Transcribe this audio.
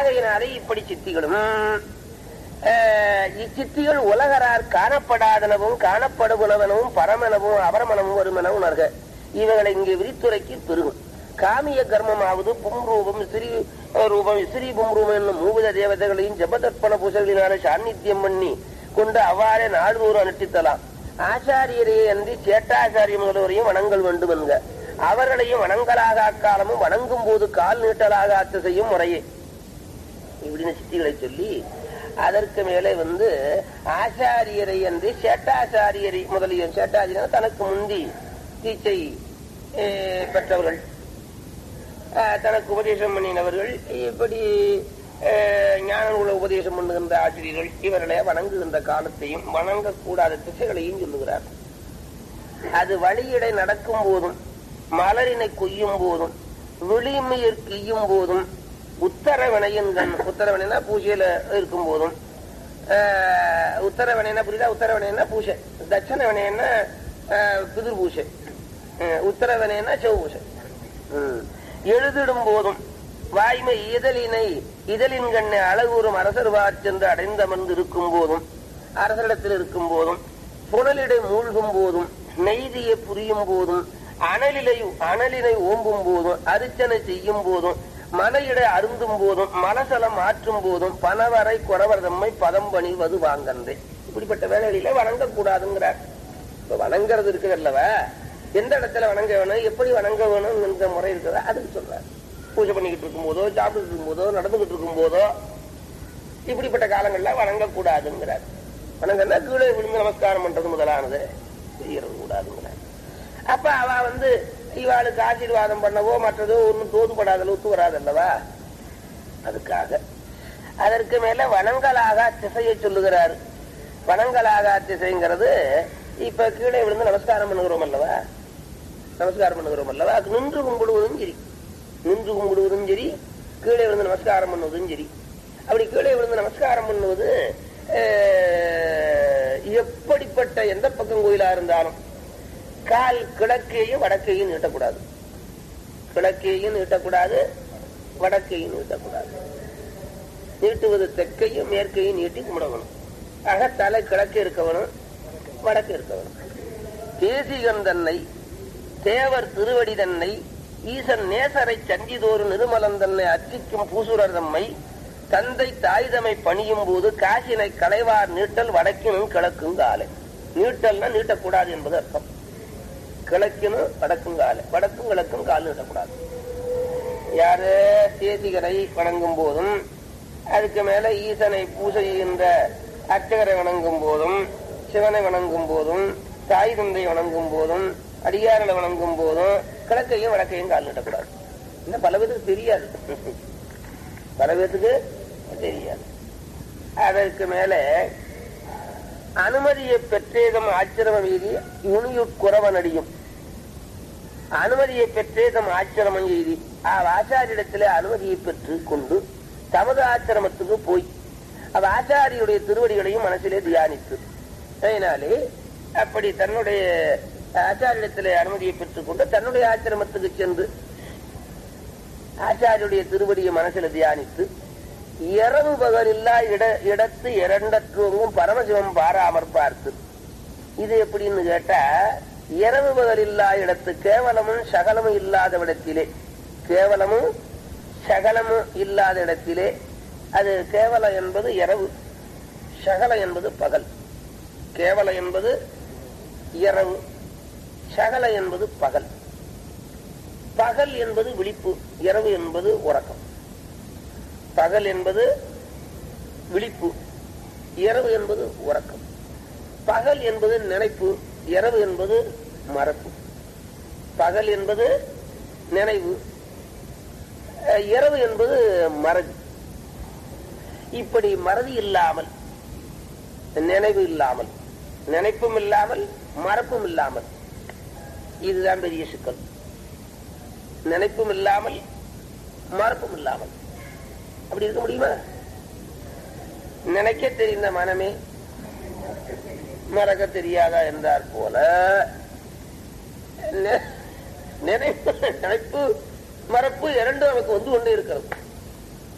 ஆகையினாலே இப்படி சித்திகளும் அஹ், இச்சித்திகள் உலகரார் காணப்படாதனவும் காணப்படுவனவும் பரமனவும் அபரமனவும் வருமென உணர்க இவைகளை இங்கே விரித்துரைக்கு பெருகும் காமிய கர்மமாவது பும்ரூபம் ஸ்ரீ ரூபம் ஸ்ரீ பும்ரூபம் என்னும் மூவித தேவதைகளையும் ஜபதர்ப்பண பூசைகளினால சாநித்தியம் பண்ணி கொண்டு அவ்வாறே நாள்தோறும் அனுஷ்டித்தலாம் ஆச்சாரியரே அன்றி சேட்டாச்சாரிய முதல்வரையும் வணங்கல் வேண்டும் என்க அவர்களையும் வணங்கலாக அக்காலமும் வணங்கும் போது கால் நீட்டலாக ஆற்ற செய்யும் முறையே இப்படின்னு சித்திகளை சொல்லி அதற்கு மேலே வந்து ஆச்சாரியரை என்று சேட்டாச்சாரியரை முதலிய சேட்டாச்சாரியர் தனக்கு முந்தி தீச்சை அஹ், பெற்றவர்கள் அஹ், தனக்கு உபதேசம் பண்ணினவர்கள் இப்படி அஹ், ஞான நூல உபதேசம் பண்ணுகின்ற ஆசிரியர்கள் இவர்களை வணங்குகின்ற காலத்தையும் வணங்கக்கூடாத திசைகளையும் சொல்லுகிறார் அது வழியிடை நடக்கும் போதும் மலரினை கொய்யும் போதும் விளிமையர் கிய்யும் போதும் உத்தரவினையின் கண் உத்தரவினைனா பூஜையில இருக்கும் போதும் ஆஹ், உத்தரவினைனா புரியுதா உத்தரவினைனா பூஜை தட்சண வினைன்னா பிதிர் பூஜை ஆஹ், உத்தரவினைனா செவ் பூஜை ம். எழுதிடும் போதும் வாய்மை இதழினை இதழின் கண்ணை அழகூறும் அரசர் சென்று அடைந்தமர்ந்து இருக்கும் போதும் அரசரிடத்தில் இருக்கும் போதும் புனலிடை மூழ்கும் போதும் நெய்திய புரியும் போதும் அனலிலை அனலினை ஓம்பும் போதும் அரிச்சனை செய்யும் போதும் மலையிடை அருந்தும் போதும் மலசலம் ஆற்றும் போதும் பணவரை குறவர் தம்மை பதம் பணிவது வாங்கன்றே இப்படிப்பட்ட வேலைகளில வணங்கக்கூடாதுங்கிறார் இப்ப வணங்குறது இருக்குது அல்லவா எந்த இடத்துல வணங்க வேணும் எப்படி வணங்க வேணும் என்ற முறை இருக்குதா அதுக்கு சொல்றார் பூஜை பண்ணிக்கிட்டு இருக்கும் போதோ சாப்பிட்டு இருக்கும் போதோ நடந்துகிட்டு இருக்கும் போதோ இப்படிப்பட்ட காலங்கள்ல வணங்கக்கூடாதுங்கிறார் வணங்கன்னா கீழே விழுந்து நமஸ்காரம் பண்றது முதலானது செய்யறது கூடாதுங்கிறார் அப்ப அவ வந்து இவாளுக்கு ஆசீர்வாதம் பண்ணவோ மற்றதோ ஒன்றும் தோதுபடாத ஒத்து வராதல்லவா அதுக்காக அதற்கு மேல வணங்கலாக திசையை சொல்லுகிறார் வணங்கலாக திசைங்கிறது இப்ப கீழே விழுந்து நமஸ்காரம் பண்ணுகிறோம் அல்லவா நமஸ்காரம் பண்ணுகிறோம் அல்லவா அது நின்று கும்பிடுவதும் சரி நின்று கும்பிடுவதும் சரி கீழே விழுந்து நமஸ்காரம் பண்ணுவதும் சரி அப்படி கீழே விழுந்து நமஸ்காரம் பண்ணுவது அஹ், எப்படிப்பட்ட எந்த பக்கம் கோயிலா இருந்தாலும் கால் கிழக்கையும் வடக்கையும் நீட்டக்கூடாது கிழக்கையும் நீட்டக்கூடாது வடக்கையும் நீட்டக்கூடாது நீட்டுவது தெற்கையும் மேற்கையும் நீட்டி கும்பிடணும் ஆக தலை கிழக்கு இருக்கவனும் வடக்கு இருக்கவனும் தேசிகன் தன்னை தேவர் திருவடி தன்னை ஈசன் நேசரை சந்திதோறு நிருமலன் தன்னை அர்ச்சிக்கும் பூசுரர் தம்மை தந்தை தாய்தமை பணியும் போது காசினை களைவார் நீட்டல் வடக்கினும் கிழக்கும் காலை நீட்டல்னா நீட்டக்கூடாது என்பது அர்த்தம் கிழக்கினும் வடக்கும் காலை வடக்கும் கிழக்கும் கால் நீட்டக்கூடாது யாரு தேசிகரை வணங்கும் போதும் அதுக்கு மேல ஈசனை பூஜை செய்கின்ற அர்ச்சகரை வணங்கும் போதும் சிவனை வணங்கும் போதும் தாய் தந்தை வணங்கும் போதும் அடியார்களை வணங்கும் போதும் கிழக்கையும் வடக்கையும் கால் நீட்டக்கூடாது இன்னும் பல பேருக்கு தெரியாது பல பேருக்கு தெரியாது அதற்கு மேல அனுமதியை பெற்றேதம் ஆச்சிரம வீதி நுனியுட்குறவனடியும் அனுமதியை பெற்றேதம் ஆச்சிரமம் செய்தி ஆச்சாரியிடத்திலே அனுமதியை பெற்று கொண்டு தமது ஆச்சிரமத்துக்கு போய் அவ ஆச்சாரியுடைய திருவடிகளையும் மனசிலே தியானித்து அதனாலே அப்படி தன்னுடைய ஆச்சாரியிடத்திலே அனுமதியை பெற்றுக்கொண்டு தன்னுடைய ஆச்சிரமத்துக்கு சென்று ஆச்சாரியுடைய திருவடியை மனசில் தியானித்து இரவு பகலில்லா இட இடத்து இரண்டற்றுவங்கும் பரமசிவம் பாராமற் பார்த்து இது எப்படின்னு கேட்டா இரவு பகலில்லா இடத்து கேவலமும் சகலமும் இல்லாத இடத்திலே கேவலமும் சகலமும் இல்லாத இடத்திலே அது கேவலம் என்பது இரவு சகலம் என்பது பகல் கேவலம் என்பது இரவு சகல என்பது பகல் பகல் என்பது விழிப்பு இரவு என்பது உறக்கம் பகல் என்பது விழிப்பு இரவு என்பது உறக்கம் பகல் என்பது நினைப்பு இரவு என்பது மறப்பு பகல் என்பது நினைவு அஹ், இரவு என்பது மறதி இப்படி மறதி இல்லாமல் நினைவு இல்லாமல் நினைப்பும் இல்லாமல் மறப்பும் இல்லாமல் இதுதான் பெரிய சிக்கல் நினைப்பும் இல்லாமல் மறப்பும் இல்லாமல் அப்படி இருக்க முடியுமா நினைக்க தெரிந்த மனமே மறக்க தெரியாதா என்றார் போல நெ- நினைப்பு நினைப்பு மறப்பு இரண்டும் நமக்கு வந்து கொண்டே இருக்கிறது